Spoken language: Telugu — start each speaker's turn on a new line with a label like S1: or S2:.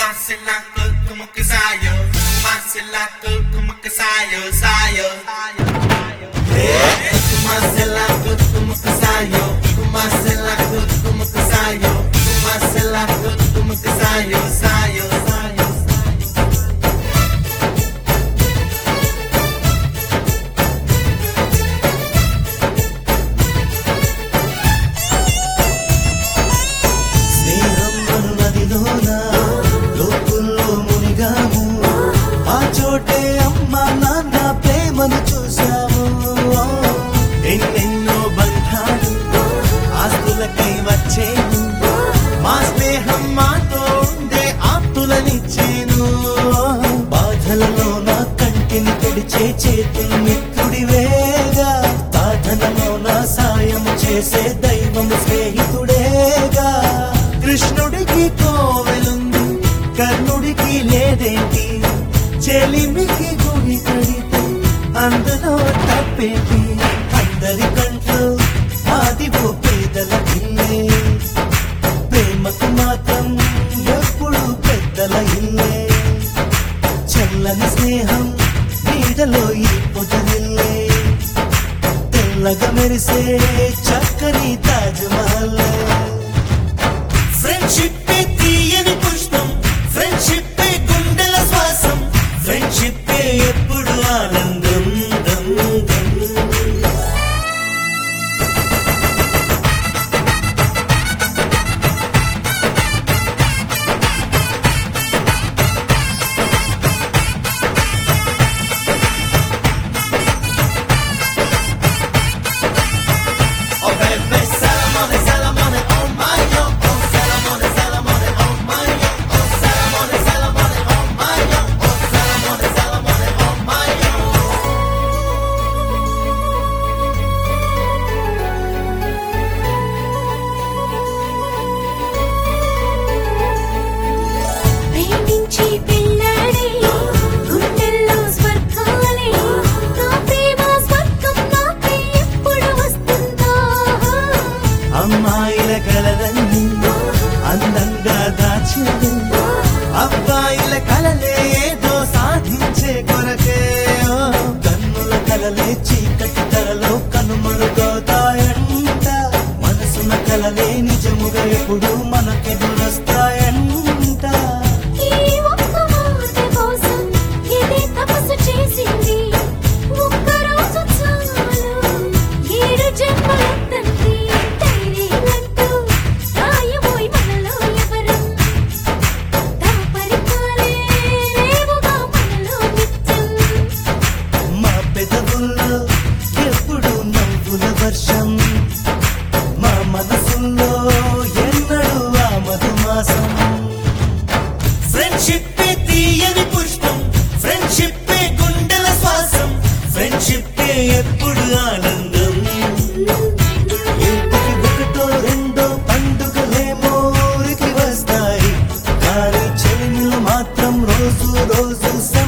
S1: Marcelato, como que saiu? Marcelato, como que saiu? Saiu. Marcelato, como que saiu? Marcelato, como que saiu? Marcelato, como que saiu? Saiu, saiu, saiu.
S2: స్నేహం అనునదిలోన లోకుల్లో మునిగాము ఆ చోటే అమ్మ నాన్న ప్రేమను చూశాము ఎన్నెన్నో బంధాలు ఆస్తులకై వచ్చేను మా స్నేహం మాతో ఉండే ఆప్తులనిచ్చేను బాధలలో నా కంటిని తుడిచే చేతులు మిత్రుడివేగా సాధనలో నా సాయం చేసే దైవం స్నేహితుడేగా కృష్ణుడికి కోవెలుంది కర్ణుడికి లేదేంటి చెలిమికి గుడి కడితే అందులో తప్పేంటి అందరి కంట్లో ఆదివో పేదల ఇల్లే ప్రేమకు మాత్రం ఎప్పుడు పెద్దల ఇల్లే చల్లని స్నేహం నీడలో ఈ పొదరిల్లే తెల్లగా మెరిసే చక్కని తాజ్ మహల్ ఫ్రెండ్షిప్ తీయని పుష్పం ఫ్రెండ్షిప్ గుండెల శ్వాసం ఫ్రెండ్షిప్ ఎప్పుడు ఆనందం దం దం Oh baby, Salamone, Salamone, oh my yo. Oh Salamone, Salamone, oh my yo. Oh Salamone, Salamone, oh my yo. Oh Salamone, Salamone, oh my yo.
S3: ప్రేమించి పెళ్ళాడే గుండెల్లో స్వర్గాలే నా ప్రేమ స్వర్గం నాపై ఎప్పుడు వస్తుందో
S2: అమ్మాయిల కలలన్నీ అందంగా దాచింది అబ్బాయిల కలలే ఏదో సాధించే కొరకే ఓ, కన్నుల కలలే చీకటి తరలో కనుమరుగవుతాయంట మనసున కలలే నిజముగా ఎప్పుడు మనకెదురొస్తాయంట
S3: ఈ ఒక్క మాట కోసం ఇదే తపస్సు చేసింది ఒక్క రోజు చాలు ఏడు జన్మలెత్తండి ధైర్యమంటూ సాయమోయ్ మనలో ఎవరం దాపరికాలే లేవుగా మనలో నిత్యం
S2: మా పెదవుల్లో ఎప్పుడు నవ్వుల వర్షం మా మనసుల్లో ఎన్నడూ ఆ మధుమాసం ఫ్రెండ్షిప్ తీయని పుష్పం ఫ్రెండ్షిప్ గుండెల శ్వాసం ఫ్రెండ్షిప్ ఎప్పుడు ఆనందం ఇంటికి ఒకటో రెండో పండుగలేమో ఊరికి వస్తాయి కానీ చెలిమిలు మాత్రం రోజు రోజు